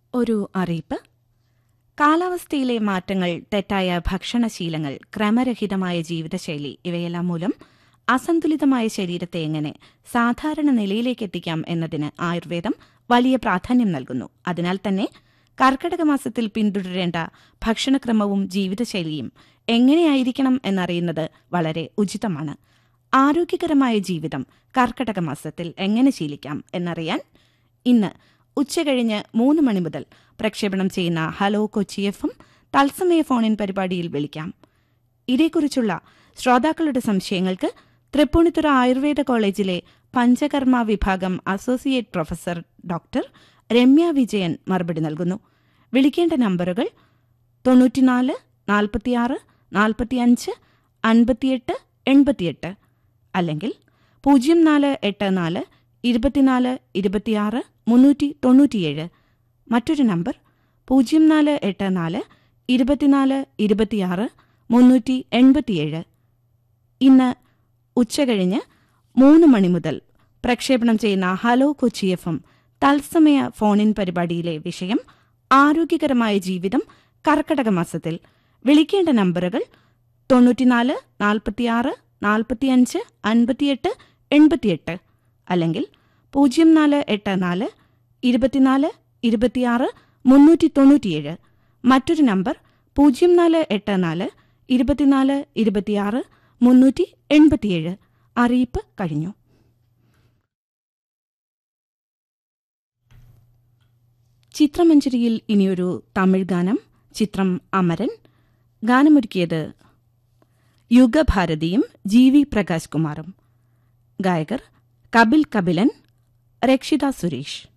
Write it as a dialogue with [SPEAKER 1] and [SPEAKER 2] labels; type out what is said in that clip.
[SPEAKER 1] ഒരു അറിയിപ്പ് കാലാവസ്ഥയിലെ മാറ്റങ്ങൾ തെറ്റായ ഭക്ഷണശീലങ്ങൾ ക്രമരഹിതമായ ജീവിതശൈലി ഇവയെല്ലാം മൂലം അസന്തുലിതമായ ശരീരത്തെ എങ്ങനെ സാധാരണ നിലയിലേക്ക് എത്തിക്കാം എന്നതിന് ആയുർവേദം വലിയ പ്രാധാന്യം നൽകുന്നു അതിനാൽ തന്നെ കർക്കടക മാസത്തിൽ പിന്തുടരേണ്ട ഭക്ഷണക്രമവും ജീവിതശൈലിയും എങ്ങനെയായിരിക്കണം എന്നറിയുന്നത് വളരെ ഉചിതമാണ് ആരോഗ്യകരമായ ജീവിതം കർക്കടക മാസത്തിൽ എങ്ങനെ ശീലിക്കാം എന്നറിയാൻ ഇന്ന് ഉച്ചകഴിഞ്ഞ് മൂന്ന് മണി മുതൽ പ്രക്ഷേപണം ചെയ്യുന്ന ഹലോ കൊച്ചി എഫും തത്സമയ ഫോണിൻ പരിപാടിയിൽ വിളിക്കാം ഇതേക്കുറിച്ചുള്ള ശ്രോതാക്കളുടെ സംശയങ്ങൾക്ക് തൃപ്പൂണിത്തുറ ആയുർവേദ കോളേജിലെ പഞ്ചകർമ്മ വിഭാഗം associate professor doctor Ramya Vijayan മറുപടി നൽകുന്നു വിളിക്കേണ്ട നമ്പറുകൾ തൊണ്ണൂറ്റിനാല് നാൽപ്പത്തിയാറ് നാൽപ്പത്തിയഞ്ച് അൻപത്തിയെട്ട് എൺപത്തിയെട്ട് അല്ലെങ്കിൽ പൂജ്യം നാല് എട്ട് നാല് ഇരുപത്തിനാല് ഇരുപത്തിയാറ് മുന്നൂറ്റി തൊണ്ണൂറ്റിയേഴ് മറ്റൊരു നമ്പർ പൂജ്യം നാല് എട്ട് നാല് ഇരുപത്തിനാല് ഇരുപത്തിയാറ് മുന്നൂറ്റി എൺപത്തിയേഴ് ഇന്ന് ഉച്ചകഴിഞ്ഞ് മൂന്ന് മണി മുതൽ പ്രക്ഷേപണം ചെയ്യുന്ന ഹലോ കൊച്ചി എഫ് എം തത്സമയ ഫോണിൻ പരിപാടിയിലെ വിഷയം ആരോഗ്യകരമായ ജീവിതം കർക്കടക മാസത്തിൽ വിളിക്കേണ്ട നമ്പറുകൾ തൊണ്ണൂറ്റിനാല് നാൽപ്പത്തിയാറ് നാൽപ്പത്തിയഞ്ച് അൻപത്തിയെട്ട് എൺപത്തിയെട്ട് അല്ലെങ്കിൽ പൂജ്യം നാല് എട്ട് നാല് ഇരുപത്തിനാല് ഇരുപത്തിയാറ് മുന്നൂറ്റി തൊണ്ണൂറ്റിയേഴ് മറ്റൊരു നമ്പർ പൂജ്യം നാല് എട്ട് നാല് ഇരുപത്തിനാല് ഇരുപത്തിയാറ് മുന്നൂറ്റി എൺപത്തിയേഴ് അറിയിപ്പ് കഴിഞ്ഞു ചിത്രമഞ്ജരിയിൽ ഇനിയൊരു തമിഴ് ഗാനം ചിത്രം അമരൻ ഗാനമൊരുക്കിയത് യുഗഭാരതിയും ജി വി പ്രകാശ് കുമാറും ഗായകർ കപിൽ കപിലൻ രക്ഷിത സുരേഷ്